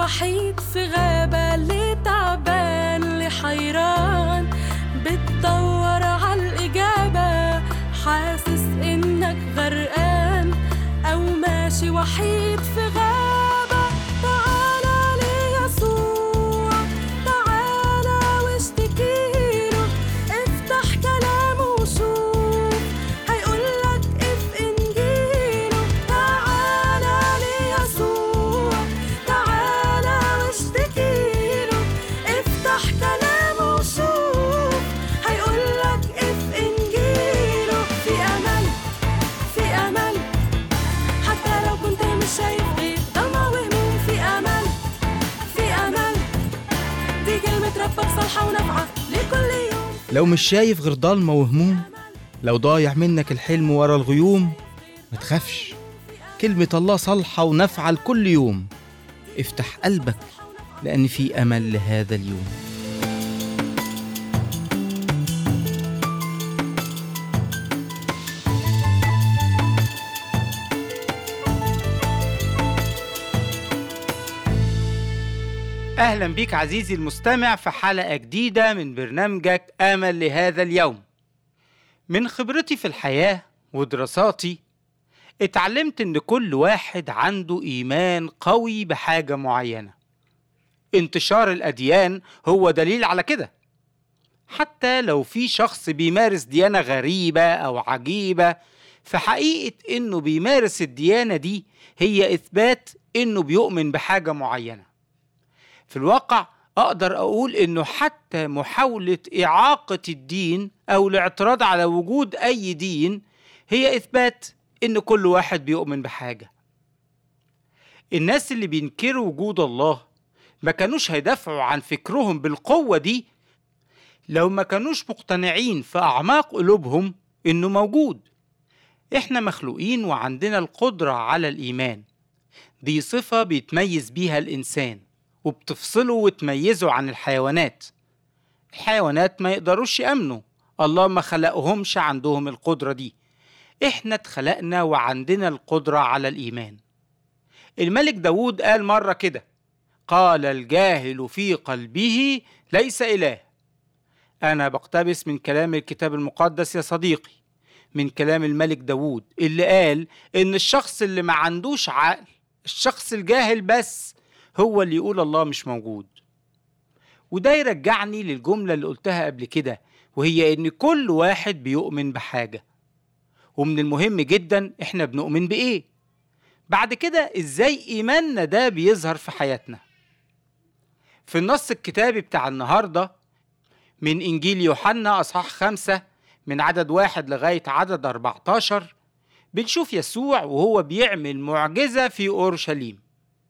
وحيد في غابة اللي تعبان اللي حيران بتدور عالإجابة حاسس إنك غرقان أو ماشي وحيد في غابة تعالى ليسوع تعالى واشتكيله افتح كلامه وشوف هيقولك اف انجيله تعالى ليسوع تعالى واشتكيله افتح كلامه وشوف هيقولك اف انجيله في امل في امل حتى لو كنت مش شايف غير ضلمة وهموم في امل في امل دي كلمة ربك صالحة ونافعة لكل يوم لو مش شايف غير ضلمة وهموم لو ضايع منك الحلم ورا الغيوم ما تخافش كلمة الله صالحة ونافعة لكل يوم افتح قلبك لأن في أمل لهذا اليوم أهلا بيك عزيزي المستمع في حلقة جديدة من برنامجك آمل لهذا اليوم من خبرتي في الحياة ودراساتي اتعلمت إن كل واحد عنده إيمان قوي بحاجة معينة انتشار الأديان هو دليل على كده حتى لو في شخص بيمارس ديانة غريبة أو عجيبة فحقيقة إنه بيمارس الديانة دي هي إثبات إنه بيؤمن بحاجة معينة في الواقع أقدر أقول إنه حتى محاولة إعاقة الدين أو الاعتراض على وجود أي دين هي إثبات إن كل واحد بيؤمن بحاجة. الناس اللي بينكروا وجود الله ما كانوش هيدافعوا عن فكرهم بالقوة دي لو ما كانوش مقتنعين في أعماق قلوبهم إنه موجود. إحنا مخلوقين وعندنا القدرة على الإيمان. دي صفة بيتميز بيها الإنسان. وبتفصله وتميزه عن الحيوانات الحيوانات ما يقدروش يأمنوا الله ما خلقهمش عندهم القدرة دي احنا اتخلقنا وعندنا القدرة على الإيمان الملك داود قال مرة كده قال الجاهل في قلبه ليس إله أنا بقتبس من كلام الكتاب المقدس يا صديقي من كلام الملك داود اللي قال إن الشخص اللي ما عندوش عقل الشخص الجاهل بس هو اللي يقول الله مش موجود وده يرجعني للجملة اللي قلتها قبل كده وهي إن كل واحد بيؤمن بحاجة ومن المهم جدا إحنا بنؤمن بإيه بعد كده إزاي إيماننا ده بيظهر في حياتنا في النص الكتابي بتاع النهاردة من إنجيل يوحنا أصحاح خمسة من عدد واحد لغاية عدد 14 بنشوف يسوع وهو بيعمل معجزة في أورشليم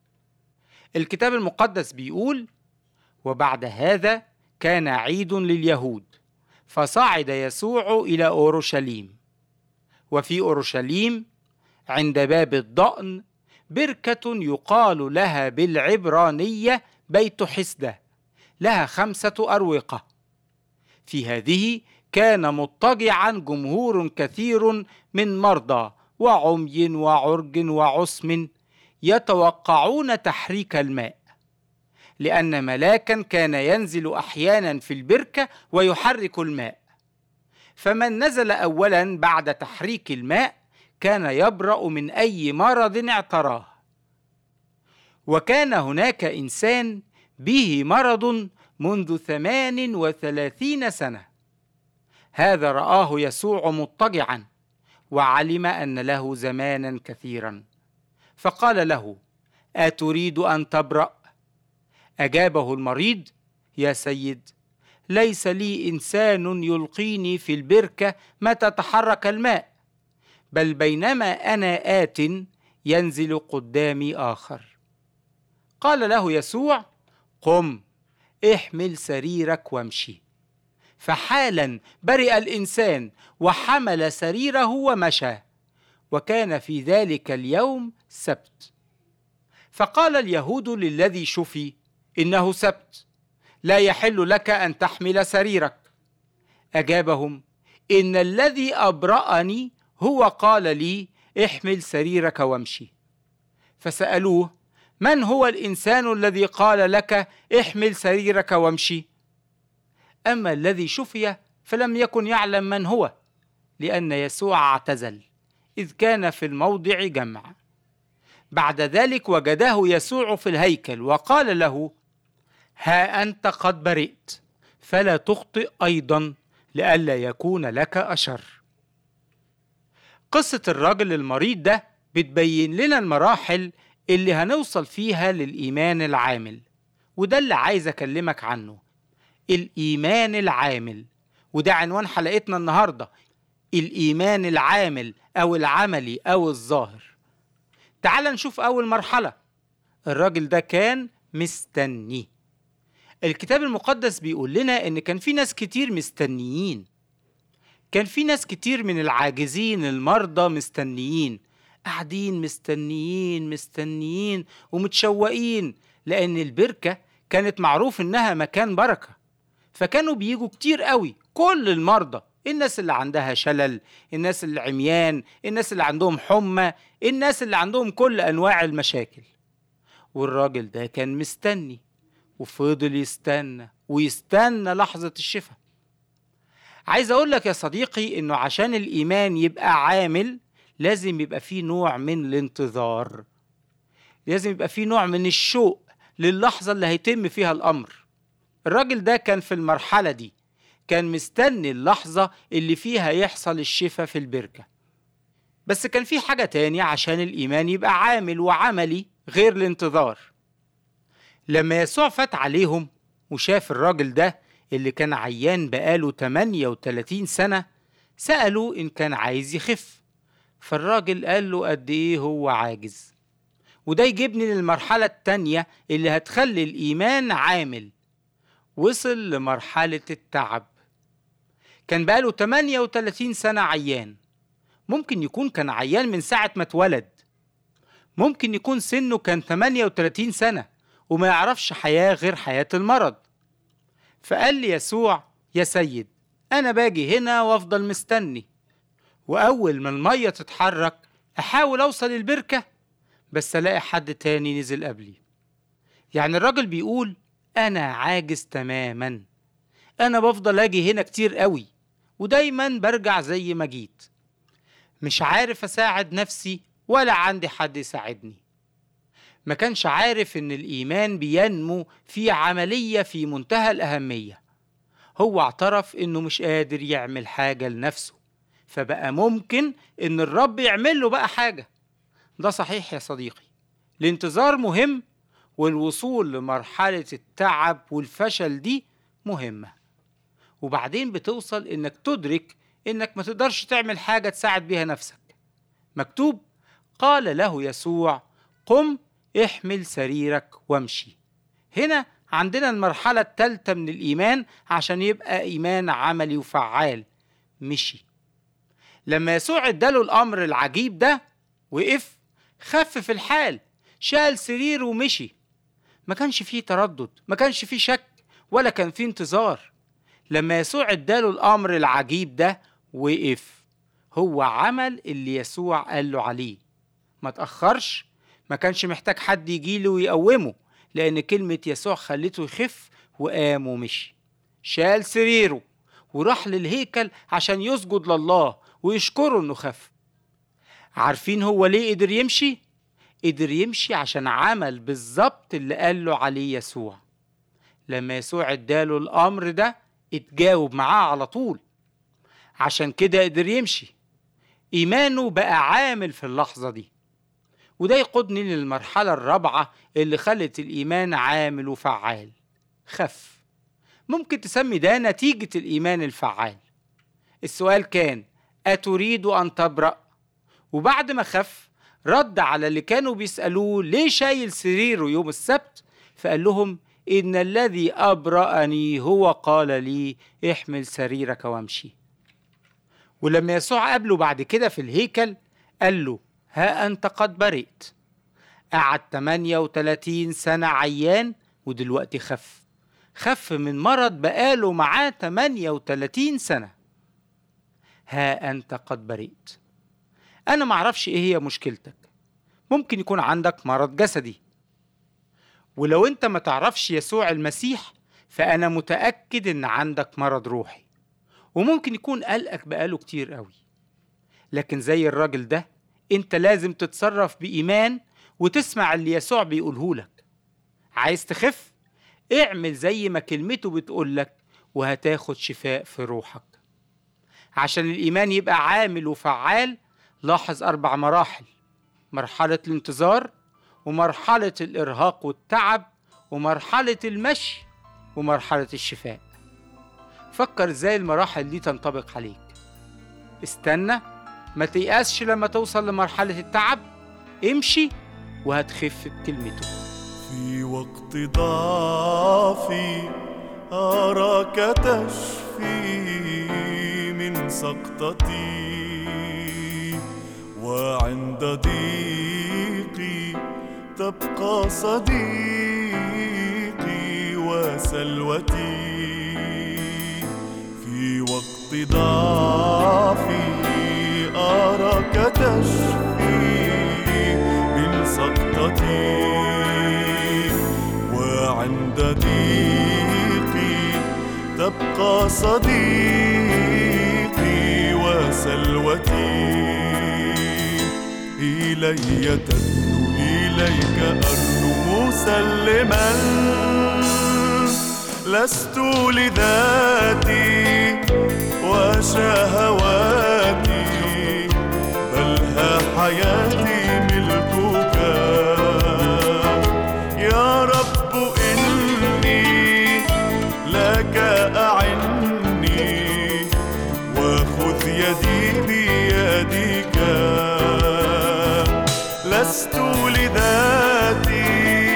الكتاب المقدس بيقول وبعد هذا كان عيد لليهود فصعد يسوع الى اورشليم وفي اورشليم عند باب الضأن بركة يقال لها بالعبرانية بيت حسدة لها خمسة أروقة في هذه كان مضطجعا جمهور كثير من مرضى وعمي وعرج وعسم يتوقعون تحريك الماء لان ملاكا كان ينزل احيانا في البركه ويحرك الماء فمن نزل اولا بعد تحريك الماء كان يبرا من اي مرض اعتراه وكان هناك انسان به مرض منذ ثمان وثلاثين سنه هذا راه يسوع مضطجعا وعلم ان له زمانا كثيرا فقال له اتريد ان تبرا اجابه المريض يا سيد ليس لي انسان يلقيني في البركه متى تحرك الماء بل بينما انا ات ينزل قدامي اخر قال له يسوع قم احمل سريرك وامشي فحالا برئ الانسان وحمل سريره ومشى وكان في ذلك اليوم سبت فقال اليهود للذي شفي انه سبت لا يحل لك ان تحمل سريرك اجابهم ان الذي ابراني هو قال لي احمل سريرك وامشي فسالوه من هو الإنسان الذي قال لك احمل سريرك وامشي أما الذي شفي فلم يكن يعلم من هو لأن يسوع اعتزل إذ كان في الموضع جمع بعد ذلك وجده يسوع في الهيكل وقال له ها أنت قد برئت فلا تخطئ أيضا لئلا يكون لك أشر قصة الراجل المريض ده بتبين لنا المراحل اللي هنوصل فيها للإيمان العامل وده اللي عايز أكلمك عنه الإيمان العامل وده عنوان حلقتنا النهاردة الإيمان العامل أو العملي أو الظاهر تعال نشوف أول مرحلة الراجل ده كان مستني الكتاب المقدس بيقول لنا إن كان في ناس كتير مستنيين كان في ناس كتير من العاجزين المرضى مستنيين قاعدين مستنيين مستنيين ومتشوقين لأن البركة كانت معروف إنها مكان بركة فكانوا بيجوا كتير قوي كل المرضى الناس اللي عندها شلل الناس اللي عميان الناس اللي عندهم حمى الناس اللي عندهم كل أنواع المشاكل والراجل ده كان مستني وفضل يستنى ويستنى لحظة الشفاء عايز أقول لك يا صديقي إنه عشان الإيمان يبقى عامل لازم يبقى فيه نوع من الانتظار لازم يبقى فيه نوع من الشوق للحظة اللي هيتم فيها الأمر الراجل ده كان في المرحلة دي كان مستني اللحظة اللي فيها يحصل الشفاء في البركة بس كان في حاجة تانية عشان الإيمان يبقى عامل وعملي غير الانتظار لما يسوع فات عليهم وشاف الراجل ده اللي كان عيان بقاله 38 سنة سألوا إن كان عايز يخف فالراجل قال له قد إيه هو عاجز وده يجيبني للمرحلة التانية اللي هتخلي الإيمان عامل وصل لمرحلة التعب كان بقاله 38 سنة عيان ممكن يكون كان عيان من ساعة ما اتولد ممكن يكون سنه كان 38 سنة وما يعرفش حياة غير حياة المرض فقال لي يسوع يا سيد أنا باجي هنا وأفضل مستني وأول ما المية تتحرك أحاول أوصل البركة بس ألاقي حد تاني نزل قبلي يعني الراجل بيقول أنا عاجز تماما أنا بفضل أجي هنا كتير قوي ودايما برجع زي ما جيت مش عارف أساعد نفسي ولا عندي حد يساعدني ما كانش عارف إن الإيمان بينمو في عملية في منتهى الأهمية هو اعترف إنه مش قادر يعمل حاجة لنفسه فبقى ممكن إن الرب يعمل له بقى حاجة ده صحيح يا صديقي الانتظار مهم والوصول لمرحلة التعب والفشل دي مهمة وبعدين بتوصل إنك تدرك إنك ما تقدرش تعمل حاجة تساعد بيها نفسك مكتوب قال له يسوع قم احمل سريرك وامشي هنا عندنا المرحلة الثالثة من الإيمان عشان يبقى إيمان عملي وفعال مشي لما يسوع اداله الأمر العجيب ده وقف خفف الحال شال سرير ومشي ما كانش فيه تردد ما كانش فيه شك ولا كان فيه انتظار لما يسوع اداله الأمر العجيب ده وقف هو عمل اللي يسوع قال له عليه ما تأخرش ما كانش محتاج حد يجيله ويقومه لأن كلمة يسوع خلته يخف وقام ومشي شال سريره وراح للهيكل عشان يسجد لله ويشكره انه خف عارفين هو ليه قدر يمشي قدر يمشي عشان عمل بالظبط اللي قال له عليه يسوع لما يسوع اداله الامر ده اتجاوب معاه على طول عشان كده قدر يمشي ايمانه بقى عامل في اللحظه دي وده يقودني للمرحله الرابعه اللي خلت الايمان عامل وفعال خف ممكن تسمي ده نتيجه الايمان الفعال السؤال كان اتريد ان تبرأ وبعد ما خف رد على اللي كانوا بيسألوه ليه شايل سريره يوم السبت فقال لهم إن الذي أبرأني هو قال لي احمل سريرك وامشي ولما يسوع قابله بعد كده في الهيكل قال له ها أنت قد برئت قعد 38 سنة عيان ودلوقتي خف خف من مرض بقاله معاه 38 سنة ها أنت قد برئت أنا معرفش إيه هي مشكلتك ممكن يكون عندك مرض جسدي ولو انت ما تعرفش يسوع المسيح فأنا متأكد إن عندك مرض روحي وممكن يكون قلقك بقاله كتير قوي لكن زي الراجل ده انت لازم تتصرف بإيمان وتسمع اللي يسوع بيقوله لك عايز تخف اعمل زي ما كلمته بتقولك وهتاخد شفاء في روحك عشان الإيمان يبقى عامل وفعال لاحظ أربع مراحل مرحلة الانتظار ومرحلة الإرهاق والتعب ومرحلة المشي ومرحلة الشفاء فكر ازاي المراحل دي تنطبق عليك استنى ما تيأسش لما توصل لمرحلة التعب امشي وهتخف بكلمته في وقت ضعفي أراك تشفي من سقطتي وعند ضيقي تبقى صديقي وسلوتي في وقت ضعفي أراك تشفي من سقطتي وعند ضيقي تبقى صديقي وسلوتي إلي تدنو إليك أرنو مسلما لست لذاتي وشهواتي بل ها حياتي ملكك يا رب إني لك أعني وخذ يدي بيدك لست لذاتي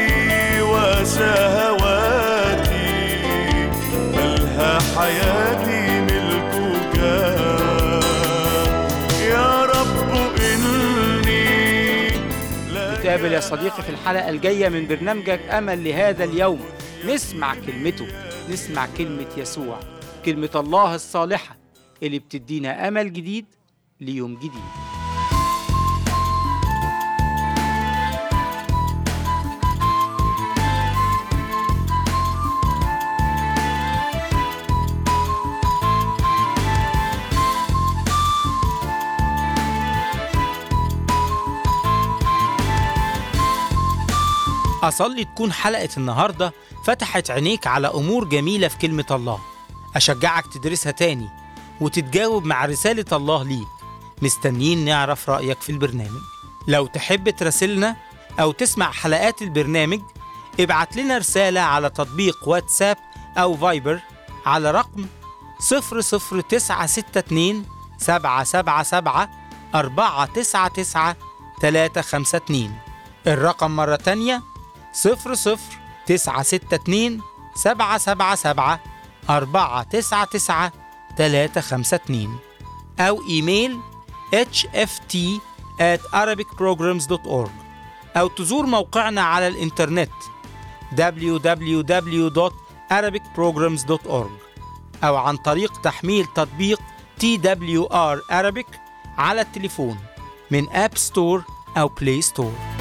وشهواتي بل ها حياتي ملكك يا رب إني لك نتقابل يا صديقي في الحلقة الجاية من برنامجك أمل لهذا اليوم نسمع كلمته نسمع كلمة يسوع كلمة الله الصالحة اللي بتدينا أمل جديد ليوم جديد أصلي تكون حلقة النهاردة فتحت عينيك على أمور جميلة في كلمة الله أشجعك تدرسها تاني وتتجاوب مع رسالة الله ليك مستنيين نعرف رأيك في البرنامج لو تحب تراسلنا أو تسمع حلقات البرنامج ابعت لنا رسالة على تطبيق واتساب أو فايبر على رقم 00962 777 499 352 الرقم مرة تانية صفر صفر تسعة ستة اتنين سبعة سبعة سبعة أربعة تسعة تسعة تلاتة خمسة اتنين أو إيميل hft at arabicprograms.org أو تزور موقعنا على الإنترنت www.arabicprograms.org أو عن طريق تحميل تطبيق TWR Arabic على التليفون من أب ستور أو بلاي ستور